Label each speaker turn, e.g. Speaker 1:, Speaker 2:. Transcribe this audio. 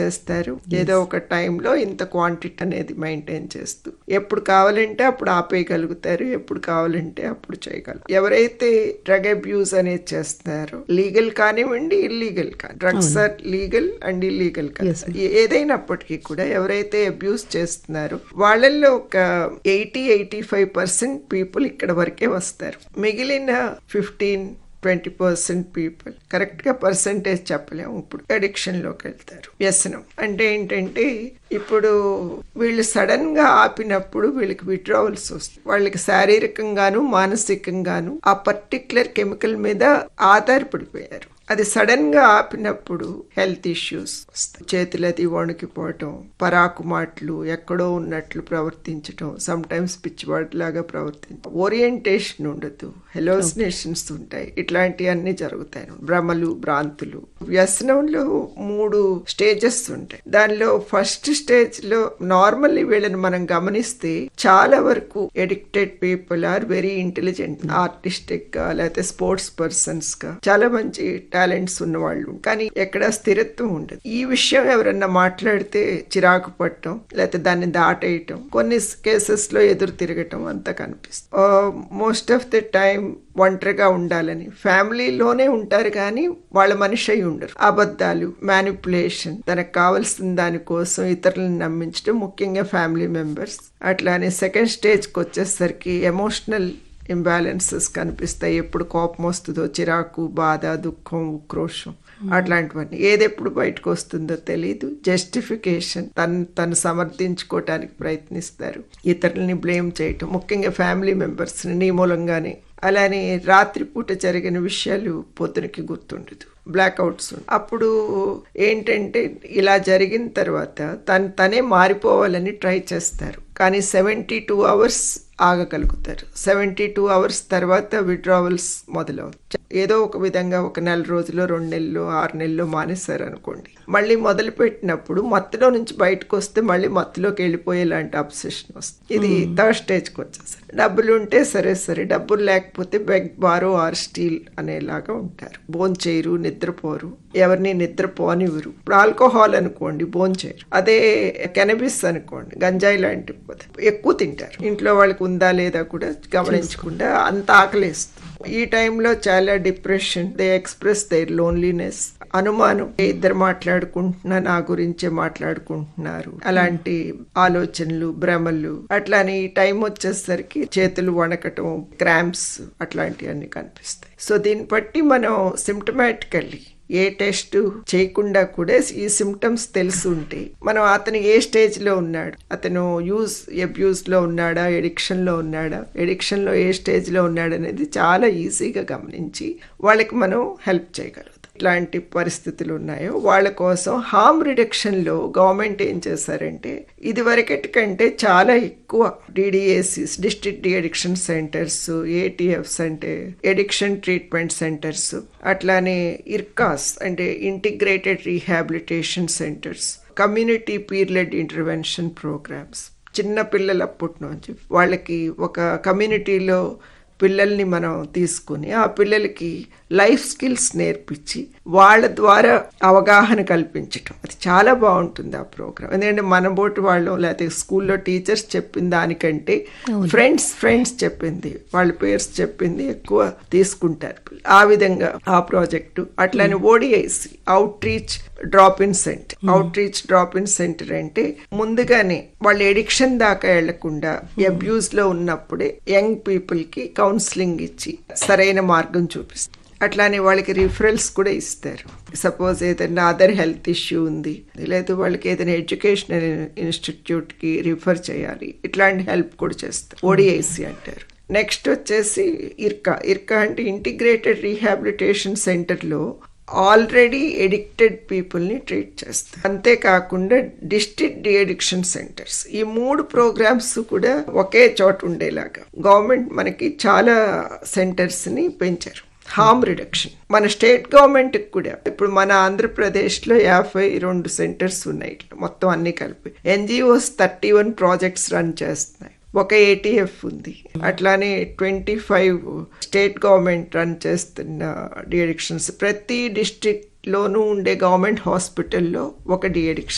Speaker 1: చేస్తారు ఏదో ఒక టైంలో ఇంత క్వాంటిటీ అనేది మెయింటైన్ చేస్తూ ఎప్పుడు కావాలంటే అప్పుడు ఆపేయగలుగుతారు ఎప్పుడు కావాలంటే అప్పుడు చేయగలరు ఎవరైతే డ్రగ్ అబ్యూస్ అనేది చేస్తున్నారో లీగల్ కానివ్వండి ఇల్లీగల్ కానీ drugs are legal and illegal కానీ ఏదైనప్పటికీ కూడా ఎవరైతే అబ్యూస్ చేస్తున్నారో వాళ్ళల్లో ఒక eighty eighty five percent people ఇక్కడ వరకే వస్తారు మిగిలిన ఫిఫ్టీన్ ట్వంటీ పర్సెంట్ పీపుల్ కరెక్ట్గా పర్సంటేజ్ చెప్పలేము ఇప్పుడు అడిక్షన్లోకి వెళ్తారు వ్యసనం అంటే ఏంటంటే ఇప్పుడు వీళ్ళు సడన్గా ఆపినప్పుడు వీళ్ళకి విడ్రావల్స్ వస్తుంది వాళ్ళకి శారీరకంగాను మానసికంగాను ఆ పర్టిక్యులర్ కెమికల్ మీద ఆధారపడిపోయారు అది సడన్ గా ఆపినప్పుడు హెల్త్ ఇష్యూస్ వస్తాయి చేతులది వణికిపోవటం పరాకు మాటలు ఎక్కడో ఉన్నట్లు ప్రవర్తించటం సమ్ టైమ్స్ పిచ్చివాడిలాగా ప్రవర్తించడం ఓరియంటేషన్ ఉండదు హెలోసినేషన్స్ ఉంటాయి ఇట్లాంటివన్నీ జరుగుతాయి భ్రమలు భ్రాంతులు వ్యసనంలో మూడు స్టేజెస్ ఉంటాయి దానిలో ఫస్ట్ స్టేజ్ లో నార్మల్లీ వీళ్ళని మనం గమనిస్తే చాలా వరకు addicted people are very intelligent artistic గా లేకపోతే స్పోర్ట్స్ పర్సన్స్ గా చాలా మంచి టాలెంట్స్ ఉన్న వాళ్ళు కానీ ఎక్కడ స్థిరత్వం ఉండదు ఈ విషయం ఎవరన్నా మాట్లాడితే చిరాకు పట్టడం లేకపోతే దాన్ని దాటేయటం కొన్ని కేసెస్ లో ఎదురు తిరగటం అంతా కనిపిస్తుంది మోస్ట్ ఆఫ్ ది టైం ఒంటరిగా ఉండాలని ఫ్యామిలీలోనే ఉంటారు కానీ వాళ్ళ మనిషి అయి ఉండరు అబద్ధాలు మ్యానిపులేషన్ తనకు కావలసిన దానికోసం ఇతరులను నమ్మించడం ముఖ్యంగా ఫ్యామిలీ మెంబర్స్ అట్లానే సెకండ్ స్టేజ్కి వచ్చేసరికి ఎమోషనల్ ఇంబ్యాలెన్సెస్ కనిపిస్తాయి ఎప్పుడు కోపం వస్తుందో చిరాకు బాధ దుఃఖం ఉక్రోషం అట్లాంటివన్నీ ఏది ఎప్పుడు బయటకు వస్తుందో తెలియదు జస్టిఫికేషన్ తను తను సమర్థించుకోవటానికి ప్రయత్నిస్తారు ఇతరులని బ్లేమ్ చేయటం ముఖ్యంగా ఫ్యామిలీ మెంబర్స్ నీ మూలంగానే అలానే రాత్రిపూట జరిగిన విషయాలు పొద్దునకి గుర్తుండదు బ్లాక్అవుట్స్ అప్పుడు ఏంటంటే ఇలా జరిగిన తర్వాత తను తనే మారిపోవాలని ట్రై చేస్తారు కానీ సెవెంటీ టూ అవర్స్ ఆగగలుగుతారు సెవెంటీ టూ అవర్స్ తర్వాత విడ్రావల్స్ మొదలవుతాయి ఏదో ఒక విధంగా ఒక నెల రోజులు రెండు నెలలు ఆరు నెలలు మానేశారు అనుకోండి మళ్ళీ మొదలు పెట్టినప్పుడు మత్తులో నుంచి బయటకు వస్తే మళ్ళీ మత్తులోకి వెళ్ళిపోయేలాంటి అబ్సెషన్ వస్తుంది ఇది థర్డ్ స్టేజ్కి వచ్చేసరి డబ్బులు ఉంటే సరే సరే డబ్బులు లేకపోతే బెగ్ బారో ఆర్ స్టీల్ అనేలాగా ఉంటారు బోన్ చేయరు నిద్రపోరు ఎవరిని నిద్రపోనివ్వరు ఇప్పుడు ఆల్కహాల్ అనుకోండి బోన్ చేయరు అదే కెనబిస్ అనుకోండి గంజాయి లాంటి ఎక్కువ తింటారు ఇంట్లో వాళ్ళకి ఉందా లేదా కూడా గమనించకుండా అంత ఆకలేస్తుంది ఈ టైంలో చాలా depression they express their loneliness అనుమానం ఇద్దరు మాట్లాడుకుంటున్నా నా గురించే మాట్లాడుకుంటున్నారు అలాంటి ఆలోచనలు భ్రమలు అట్లానే ఈ టైం వచ్చేసరికి చేతులు వణకటం క్రాంప్స్ అట్లాంటివన్నీ కనిపిస్తాయి సో దీన్ని బట్టి మనం సిమ్టమాటికల్లీ ఏ టెస్ట్ చేయకుండా కూడా ఈ సిమ్టమ్స్ తెలుసుంటే మనం అతను ఏ స్టేజ్ లో ఉన్నాడు అతను యూజ్ అబ్యూస్ లో ఉన్నాడా ఎడిక్షన్ లో ఉన్నాడా ఎడిక్షన్ లో ఏ స్టేజ్ లో ఉన్నాడు అనేది చాలా ఈజీగా గమనించి వాళ్ళకి మనం హెల్ప్ చేయగలుగుతాం ఇట్లాంటి పరిస్థితులు ఉన్నాయో వాళ్ళ కోసం హార్మ్ రిడక్షన్లో గవర్నమెంట్ ఏం చేశారంటే ఇది వరకటి కంటే చాలా ఎక్కువ DDACs district de addiction centres ATFs అంటే ఎడిక్షన్ ట్రీట్మెంట్ సెంటర్స్ అట్లానే ఇర్కాస్ అంటే integrated rehabilitation centres community peer led intervention programmes చిన్న పిల్లలప్పటి నుంచి వాళ్ళకి ఒక కమ్యూనిటీలో పిల్లల్ని మనం తీసుకుని ఆ పిల్లలకి లైఫ్ స్కిల్స్ నేర్పించి వాళ్ళ ద్వారా అవగాహన కల్పించటం అది చాలా బాగుంటుంది ఆ ప్రోగ్రామ్ ఎందుకంటే మన బోటి వాళ్ళు లేకపోతే స్కూల్లో టీచర్స్ చెప్పిన దానికంటే ఫ్రెండ్స్ ఫ్రెండ్స్ చెప్పింది వాళ్ళ పేర్స్ చెప్పింది ఎక్కువ తీసుకుంటారు ఆ విధంగా ఆ ప్రాజెక్టు అట్లానే ODIC outreach drop in centre outreach drop in centre అంటే ముందుగానే వాళ్ళు ఎడిక్షన్ దాకా వెళ్లకుండా అబ్యూస్ లో ఉన్నప్పుడే యంగ్ పీపుల్ కి కౌన్సిలింగ్ ఇచ్చి సరైన మార్గం చూపిస్తారు అట్లానే వాళ్ళకి రిఫరల్స్ కూడా ఇస్తారు సపోజ్ ఏదైనా అదర్ హెల్త్ ఇష్యూ ఉంది లేదా వాళ్ళకి ఏదైనా ఎడ్యుకేషనల్ ఇన్స్టిట్యూట్కి రిఫర్ చేయాలి ఇట్లాంటి హెల్ప్ కూడా చేస్తారు ఓడిఐసి అంటారు నెక్స్ట్ వచ్చేసి ఇర్కా ఇర్కా అంటే ఇంటిగ్రేటెడ్ రీహాబిలిటేషన్ సెంటర్లో ఆల్రెడీ ఎడిక్టెడ్ పీపుల్ని ట్రీట్ చేస్తారు అంతేకాకుండా డిస్ట్రిక్ట్ డి అడిక్షన్ సెంటర్స్ ఈ మూడు ప్రోగ్రామ్స్ కూడా ఒకే చోట ఉండేలాగా గవర్నమెంట్ మనకి చాలా సెంటర్స్ని పెంచారు హార్మ్ రిడక్షన్ మన స్టేట్ గవర్నమెంట్ కూడా ఇప్పుడు మన ఆంధ్రప్రదేశ్లో యాభై రెండు సెంటర్స్ ఉన్నాయి మొత్తం అన్ని కలిపి NGOs thirty one projects run చేస్తున్నాయి ఒక ఏటీఎఫ్ ఉంది అట్లానే twenty five state government run చేస్తున్న డిఎడిక్షన్స్ ప్రతి డిస్ట్రిక్ట్ లోనూ ఉండే గవర్నమెంట్ హాస్పిటల్లో ఒక డిఎడిక్షన్